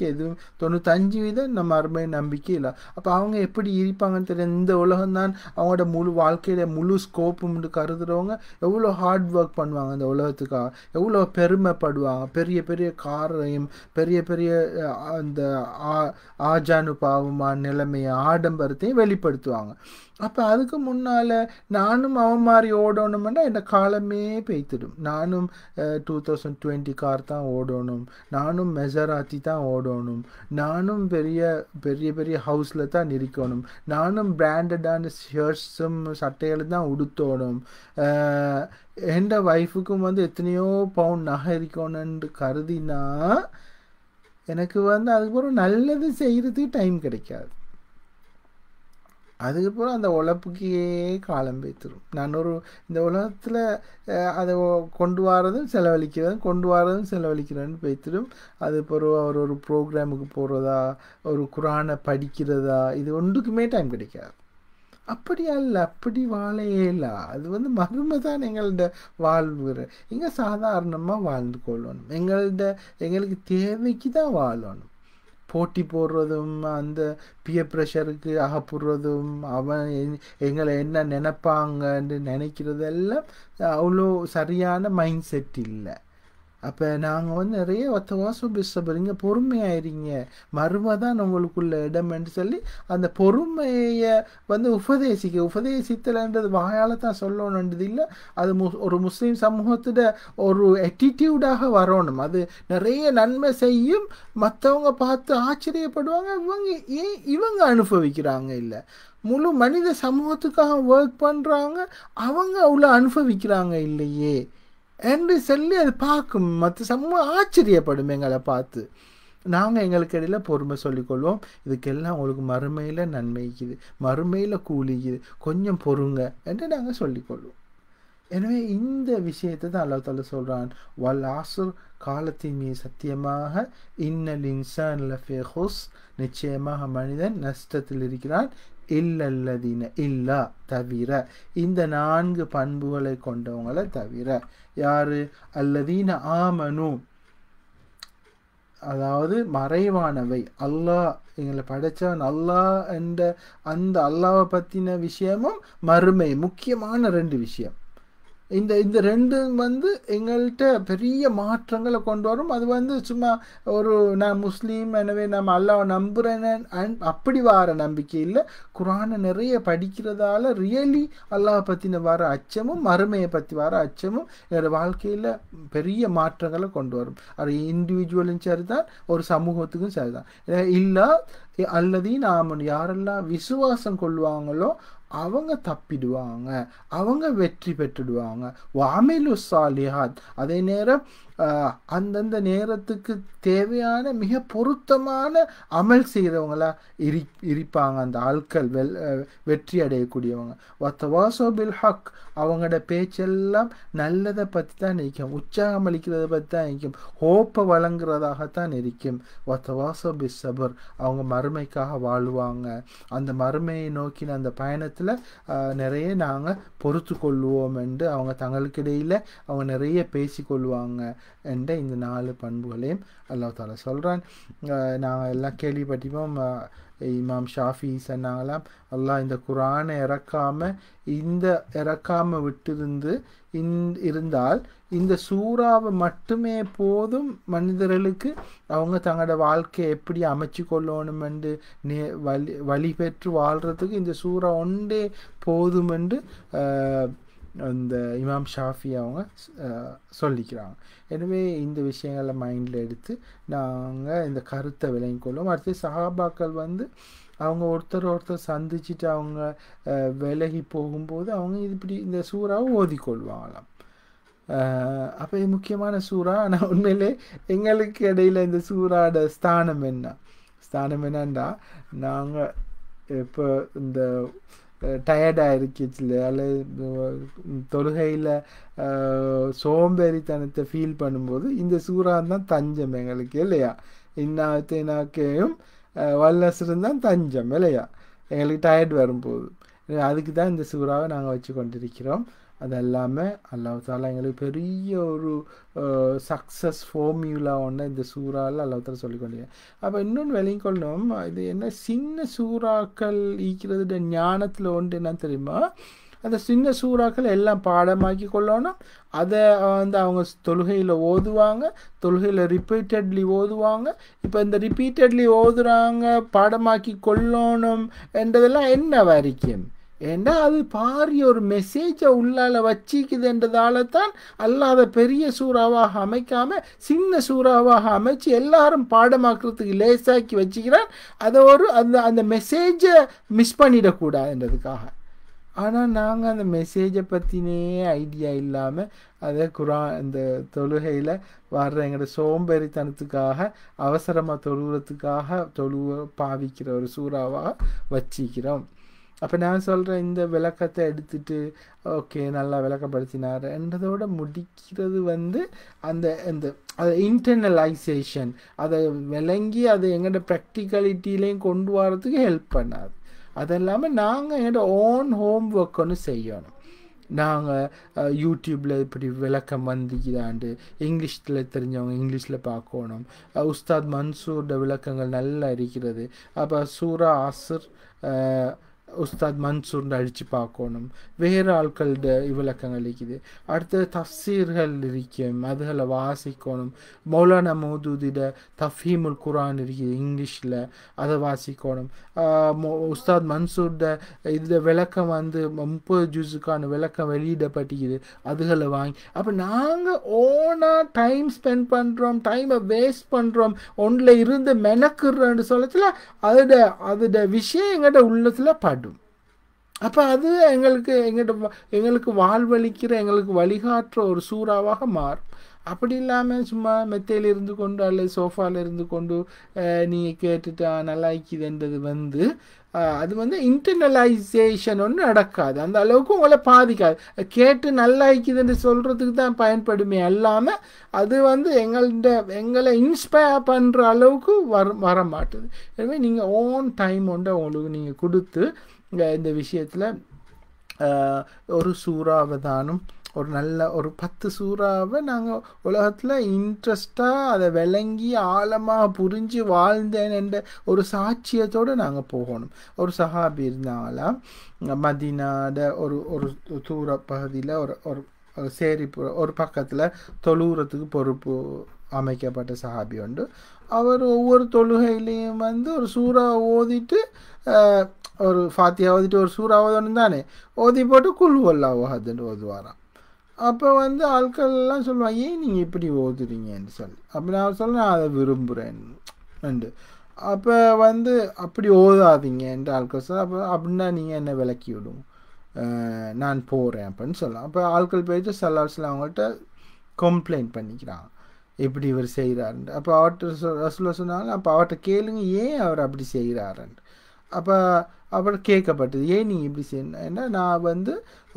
எதுவும் தொண்ணூத்தஞ்சு வீதம் நம்ம மறுமை நம்பிக்கை இல்லை அப்போ அவங்க எப்படி இருப்பாங்கன்னு தெரியும் இந்த உலகம் தான் அவங்களோட முழு வாழ்க்கையில முழு ஸ்கோப்பும்னு கருதுறவங்க எவ்வளோ ஹார்ட் ஒர்க் பண்ணுவாங்க இந்த உலகத்துக்காக எவ்வளோ பெருமைப்படுவாங்க பெரிய பெரிய காரையும் பெரிய பெரிய அஹ், அந்த ஆ- ஆஜானு பாவமான நிலைமையை ஆடம்பரத்தையும் வெளிப்படுத்துவாங்க அப்போ அதுக்கு முன்னால் நானும் அவன் மாதிரி ஓடணும்னா இந்த காலமே பெய்த்திடும் நானும் டூ தௌசண்ட் டுவெண்ட்டி கார் தான் ஓடணும் நானும் மெசராத்தி தான் ஓடணும் நானும் பெரிய பெரிய பெரிய ஹவுஸில் தான் இருக்கணும் நானும் பிராண்டடான ஷர்ட்ஸும் சட்டைகளும் தான் உடுத்தோணும் எந்த ஒய்ஃபுக்கும் வந்து எத்தனையோ பவுண்ட் நகை இருக்கணும்னு கருதினா எனக்கு வந்து அதுக்கப்புறம் நல்லது செய்கிறதுக்கு டைம் கிடைக்காது அதுக்கப்புறம் அந்த உழைப்புக்கே காலம் பேத்துரும் நான் ஒரு இந்த உலகத்தில் அதை ஒ- கொண்டு வரதும் செலவழிக்கிறதும் கொண்டு வரதும் செலவழிக்கிறேன்னு பேத்துடும் அது பிறகு அவர் ஒரு ப்ரோக்ராமுக்கு போகிறதா ஒரு குரானை படிக்கிறதா இது ஒன்றுக்குமே டைம் கிடைக்காது அப்படி அல்ல அப்படி வாழையே இல்லை அது வந்து மருமை தான் எங்கள்ட வாழ்வு இங்கே சாதாரணமாக வாழ்ந்து கொள்ளணும் எங்கள்ட எங்களுக்கு தேவைக்கு தான் வாழணும் போட்டி போடுறதும் அந்த பியர் ப்ரெஷருக்கு அகப்படுறதும் அவன் எ- எங்களை என்ன நினைப்பாங்கன்னு நினைக்கிறதெல்லாம் அவ்வளோ சரியான மைண்ட் செட் இல்லை அப்போ நாங்கள் வந்து நிறைய ஒத்த வாசம் பேசுகிறீங்க பொறுமையாயிருங்க மறுமை தான் உங்களுக்குள்ள இடம்னு சொல்லி அந்த பொறுமையை வந்து உபதேசிக்க உபதேசித்தலன்றது வாயால் தான் சொல்லணுன்றது இல்லை அது மு ஒரு முஸ்லீம் சமூகத்தோட ஒரு attitude-ஆக வரணும் அது நிறைய நன்மை செய்யும் மற்றவங்க பார்த்து ஆச்சரியப்படுவாங்க இவங்க ஏன் இவங்க அனுபவிக்கிறாங்க இல்லை முழு மனித சமூகத்துக்காக ஒர்க் பண்ணுறாங்க அவங்க அவ்வளோ அனுபவிக்கிறாங்க இல்லையே என்று சொல்லி அது பார்க்கும் மற்ற சமூகம் ஆச்சரியப்படும் எங்களை பார்த்து நாங்கள் எங்களுக்கு இடையில பொறுமை சொல்லிக்கொள்வோம் இதுக்கெல்லாம் உங்களுக்கு மறுமையில் நன்மைக்குது மறுமையில் கூலிக்குது கொஞ்சம் பொறுங்க என்று நாங்கள் சொல்லிக்கொள்வோம் எனவே இந்த விஷயத்தை தான் அல்லா தாலா சொல்கிறான் வல் ஆசுர் காலத்தின் மீது சத்தியமாக இன்னல் இன்சான் லஃபே ஹுஸ் நிச்சயமாக மனிதன் நஷ்டத்தில் இருக்கிறான் இல்லல்லதீன இல்லா தவிர இந்த நான்கு பண்புகளை கொண்டவங்களை தவிர யாரு அல்லதீன ஆமனு அதாவது மறைவானவை அல்லாஹ் எங்களை படைச்சவன் அல்லாஹ் என்ற அந்த அல்லாவை பற்றின விஷயமும் மறுமை முக்கியமான ரெண்டு விஷயம் இந்த இந்த ரெண்டும் வந்து எங்கள்கிட்ட பெரிய மாற்றங்களை கொண்டு வரும் அது வந்து சும்மா ஒரு நான் முஸ்லீம் எனவே நம்ம அல்லாவை நம்புகிறேன்னு அன்- அப்படி வர நம்பிக்கை இல்லை குரானை நிறைய படிக்கிறதால ரியலி அல்லாஹ் பற்றின வர அச்சமும் மறுமையை பற்றி வர அச்சமும் என்னோட வாழ்க்கையில் பெரிய மாற்றங்களை கொண்டு வரும் அது இண்டிவிஜுவலும் சரிதான் ஒரு சமூகத்துக்கும் சரிதான் எனவே இல்லா அல்லதையும் நாம யாரெல்லாம் விசுவாசம் கொள்வாங்களோ அவங்க தப்பிடுவாங்க அவங்க வெற்றி பெற்றுடுவாங்க வாமிலு சாலிஹாத் அதே நேரம் ஆஹ், அந்தந்த நேரத்துக்கு தேவையான மிக பொருத்தமான அமல் செய்கிறவங்களா இரி இருப்பாங்க அந்த ஆட்கள் வெல் அஹ், வெற்றி அடையக்கூடியவங்க வத்தவாசோ பில் ஹக் அவங்களோட பேச்செல்லாம் நல்லதை பற்றி தான் நிற்கும் உற்சாகம் அளிக்கிறத பற்றி தான் நிற்கும் ஹோப்பை வழங்குறதாகத்தான் இருக்கும் வத்தவாசோ பிஸ் சபர் அவங்க மறுமைக்காக வாழுவாங்க அந்த மறுமையை நோக்கின அந்த பயணத்தில் நிறைய நாங்கள் பொறுத்து கொள்வோம் என்று அவங்க தங்களுக்கிடையில் அவங்க நிறைய பேசிக்கொள்வாங்க என்ற இந்த நாலு பண்புகளையும் அல்லாஹ் தாலா சொல்கிறான் நாங்கள் எல்லாம் கேள்விப்பட்டிப்போம் அஹ், இமாம் ஷாஃபி சொன்னாங்களாம் அல்லாஹ் இந்த குரானை இறக்காம இந்த இறக்காம விட்டிருந்து இந் இருந்தால் இந்த சூறாவை மட்டுமே போதும் மனிதர்களுக்கு அவங்க தங்களோட வாழ்க்கையை எப்படி அமைச்சு கொள்ளணும் என்று நே வழி வழி பெற்று வாழ்கிறதுக்கு இந்த சூறா ஒன்றே போதும் என்று ஆஹ், அந்த இமாம் ஷாஃபி அவங்க ஆஹ், சொல்லிக்கிறாங்க எனவே இந்த விஷயங்களை மைண்டில் எடுத்து நாங்கள் இந்த கருத்தை விளங்கிக் கொள்வோம் அடுத்து சஹாபாக்கள் வந்து அவங்க ஒருத்தர் ஒருத்தர் சந்திச்சுட்டு அவங்க அஹ், விலகி போகும்போது அவங்க இது இப்படி இந்த சூறாவை ஓதிக்கொள்வாங்களாம் அப்போ இது முக்கியமான சூறா ஆனால் உண்மையிலே எங்களுக்கு இடையில இந்த சூறாட ஸ்தானம் என்ன ஸ்தானம் என்னன்னா நாங்கள் இப்போ இந்த டயர்டாக இருக்கிச்சுல அல்லது தொழுகையில் சோம்பேறித்தனத்தை ஃபீல் பண்ணும்போது இந்த சூறா தான் தஞ்சம் எங்களுக்கு இல்லையா இன்னாத்தைனாக்கையும் வல்லசரும் தான் தஞ்சம் இல்லையா எங்களுக்கு டயர்ட் வரும்போது அதுக்கு தான் இந்த சூறாவை நாங்கள் வச்சு கொண்டிருக்கிறோம் அது எல்லாமே அல்லாஹ் தாலா எங்களுக்கு பெரிய ஒரு சக்ஸஸ் ஃபார்மியூலா ஒன்று இந்த சூறாவில் அல்லாஹ் தாலா சொல்லி கொண்டிருக்கேன் அப்போ இன்னொன்று வெளிக்கொள்ளணும் இது என்ன சின்ன சூறாக்கள் ஈக்கிறது ஞானத்தில் ஒன்று என்ன தெரியுமா அந்த சின்ன சூறாக்கள் எல்லாம் பாடமாக்கி கொள்ளணும் அதை வந்து அவங்க தொழுகையில் ஓதுவாங்க தொழுகையில் ரிப்பீட்டட்லி ஓதுவாங்க இப்போ இந்த ரிப்பீட்டட்லி ஓதுறாங்க பாடமாக்கி கொள்ளணும் என்றதெல்லாம் என்ன வரைக்கும் ஏன்னா அது பாரிய ஒரு மெசேஜை உள்ளால வச்சிக்குதுன்றதால தான் அல்லாத பெரிய சூறாவாக அமைக்காம சின்ன சூறாவாக அமைச்சு எல்லாரும் பாடமாக்குறதுக்கு லேசாக்கி வச்சுக்கிறான் அதை ஒரு அந்த அந்த மெசேஜை மிஸ் பண்ணிடக்கூடாதுன்றதுக்காக ஆனால் நாங்கள் அந்த மெசேஜை பற்றினே ஐடியா இல்லாமல் அதை குரான் இந்த தொழுகையில் வர்ற எங்களோட சோம்பேறித்தனத்துக்காக அவசரமாக தொழுகிறதுக்காக தொழுவ பாவிக்கிற ஒரு சூறாவாக வச்சிக்கிறோம் அப்போ நான் சொல்கிறேன் இந்த விளக்கத்தை எடுத்துட்டு ஓகே நல்லா விளக்கப்படுத்தினார் என்றதோட முடிக்கிறது வந்து அந்த அந்த அதை இன்டர்னலைசேஷன் அதை விளங்கி அதை எங்களோட ப்ராக்டிகாலிட்டிலையும் கொண்டு வரதுக்கு ஹெல்ப் பண்ணாது அது இல்லாமல் நாங்கள் எங்களோட ஓன் ஹோம் ஒர்க் ஒன்று செய்யணும் நாங்கள் யூடியூப்பில் இப்படி விளக்கம் வந்துக்குதாண்டு இங்கிலீஷில் தெரிஞ்சவங்க இங்கிலீஷில் பார்க்கணும் உஸ்தாத் மன்சூரோட விளக்கங்கள் நல்லா இருக்கிறது அப்போ சூரா ஆசர் உஸ்தாத் மன்சூர்னு அடித்து பார்க்கணும் வேறு ஆட்களோட விளக்கங்கள் இருக்குது அடுத்து தஃசீர்கள் இருக்கும் அதுகளை வாசிக்கணும் மௌலானா மௌதூதிட தஃபீமுல் குரான் இருக்குது இங்கிலீஷில் அதை வாசிக்கணும் உஸ்தாத் மன்சூர்ட இதில் விளக்கம் வந்து முப்பது ஜூஸுக்கான விளக்கம் வெளியிடப்பட்டிக்குது அதுகளை வாங்கி அப்போ நாங்கள் ஓனாக டைம் ஸ்பெண்ட் பண்ணுறோம் டைமை வேஸ்ட் பண்ணுறோம் ஒன்றில் இருந்து மெனக்குறோன்னு சொல்லத்தில் அதோட அதோட விஷயம் எங்கள்கிட்ட உள்ளத்தில் படும் அப்போ அது எங்களுக்கு எங்கள்கிட்ட எங்களுக்கு வாழ்வழிக்கிற எங்களுக்கு வழிகாட்டுற ஒரு சூறாவாக மாறும் அப்படி இல்லாமல் சும்மா மெத்தையில் இருந்து கொண்டு அல்லது சோஃபாவில் இருந்து கொண்டு நீங்கள் கேட்டுட்டு நல்லா இருக்குதுன்றது வந்து அது வந்து இன்டர்னலைசேஷன் ஒன்று நடக்காது அந்த அளவுக்கு உங்களை பாதிக்காது கேட்டு நல்லா இருக்குதுன்னு சொல்கிறதுக்கு தான் பயன்படுமே அல்லாமல் அது வந்து எங்கள்ட எங்களை இன்ஸ்பயர் பண்ணுற அளவுக்கு வர வர மாட்டுது எனவே நீங்கள் ஓன் டைம் ஒன்று உங்களுக்கு நீங்கள் கொடுத்து இந்த விஷயத்தில் ஒரு சூறாவதானம் ஒரு நல்ல ஒரு பத்து சூறாவை நாங்கள் உலகத்தில் இன்ட்ரெஸ்டாக அதை விளங்கி ஆழமாக புரிஞ்சு வாழ்ந்தேன் என்ற ஒரு சாட்சியத்தோடு நாங்கள் போகணும் ஒரு சஹாபி இருந்தாங்களாம் மதினாட ஒரு ஒரு தூர பகுதியில் ஒரு ஒரு சேரி ஒரு பக்கத்தில் தொழுகிறதுக்கு பொறுப்பு அமைக்கப்பட்ட சஹாபி உண்டு அவர் ஒவ்வொரு தொழுகையிலையும் வந்து ஒரு சூறா ஓதிட்டு ஒரு ஃபாத்தியா ஓதிட்டு ஒரு சூறா ஓதணும் தானே ஓதி போட்டு குழு வல்லா ஓஹதுன்னு ஓதுவாராம் அப்போ வந்து ஆட்கள்லாம் சொல்லுவாங்க ஏன் நீங்கள் இப்படி ஓதுறீங்கன்னு சொல்லி அப்போ நான் சொல்ல நான் அதை விரும்புகிறேன் ரெண்டு அப்போ வந்து அப்படி ஓதாதீங்கன்ற ஆட்கள் சொல்ல அப்போ அப்படின்னா நீங்கள் என்ன விளக்கி விடும் நான் போகிறேன் அப்படின்னு சொல்லலாம் அப்போ ஆட்கள் போயிட்டு சல்லாஸ்லாம் அவங்கள்ட்ட கம்ப்ளைண்ட் பண்ணிக்கிறாங்க எப்படி இவர் செய்கிறாருன்ட்டு அப்போ அவர்கிட்ட சொ ரசூலா சொன்னாங்க அப்போ அவர்கிட்ட கேளுங்க ஏன் அவர் அப்படி செய்கிறாருன்ட்டு அப்போ அவர் கேட்கப்பட்டது ஏன் நீங்கள் இப்படி செய்யணும் ஏன்னா நான் வந்து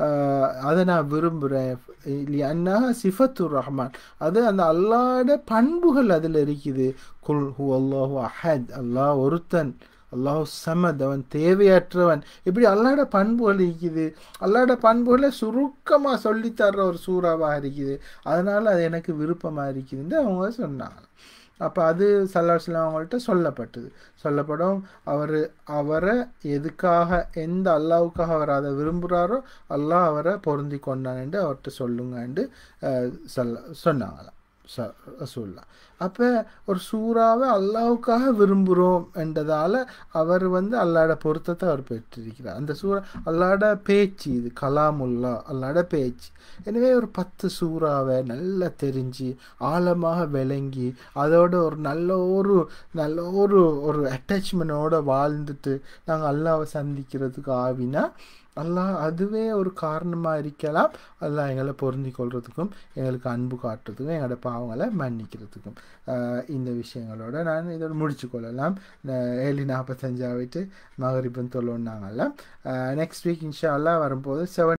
அதை நான் விரும்புகிறேன் இல்லையா சிஃபத்துர் ரஹ்மான் அது அந்த அல்லாட பண்புகள் அதில் இருக்குது குல் ஹூ அல்லாஹூ அஹத் அல்லாஹ் ஒருத்தன் அல்லாஹ் சமத் அவன் தேவையற்றவன் இப்படி அல்லாட பண்புகள் இருக்குது அல்லாட பண்புகளை சுருக்கமாக சொல்லித்தர்ற ஒரு சூறாவாக இருக்குது அதனால் அது எனக்கு விருப்பமாக இருக்குதுன்னு அவங்க சொன்னாங்க அப்போ அது சல்லாஸ்லாம் அவங்கள்ட்ட சொல்லப்பட்டது சொல்லப்படும் அவர் அவரை எதுக்காக எந்த அல்லாவுக்காக அவர் அதை விரும்புகிறாரோ அல்லாஹ் அவரை பொருந்தி கொண்டான்ட்டு அவர்கிட்ட சொல்லுங்கன்ட்டு சொல்ல சொன்னாங்களாம் ச ரசூல்லா அப்போ ஒரு சூறாவை அல்லாவுக்காக விரும்புகிறோம் என்றதால் அவர் வந்து அல்லாட பொருத்தத்தை அவர் பெற்றிருக்கிறார் அந்த சூறா அல்லாட பேச்சு இது கலாமுல்லா அல்லாட பேச்சு எனவே ஒரு பத்து சூறாவை நல்லா தெரிஞ்சு ஆழமாக விளங்கி அதோட ஒரு நல்ல ஒரு நல்ல ஒரு ஒரு அட்டாச்மெண்ட்டோட வாழ்ந்துட்டு நாங்கள் அல்லாவை சந்திக்கிறதுக்கு ஆவினா அல்லாஹ் அதுவே ஒரு காரணமாக இருக்கலாம் அல்லாஹ் எங்களை பொருந்தி கொள்றதுக்கும் எங்களுக்கு அன்பு காட்டுறதுக்கும் எங்களோட பாவங்களை மன்னிக்கிறதுக்கும் இந்த விஷயங்களோட நான் இதோட முடிச்சு கொள்ளலாம் ஏழு நாற்பத்தஞ்சாவிட்டு மகரிப்பன் தொல்லோன்னாங்கல்ல நெக்ஸ்ட் வீக் இன்ஷா அல்லா வரும்போது செவன்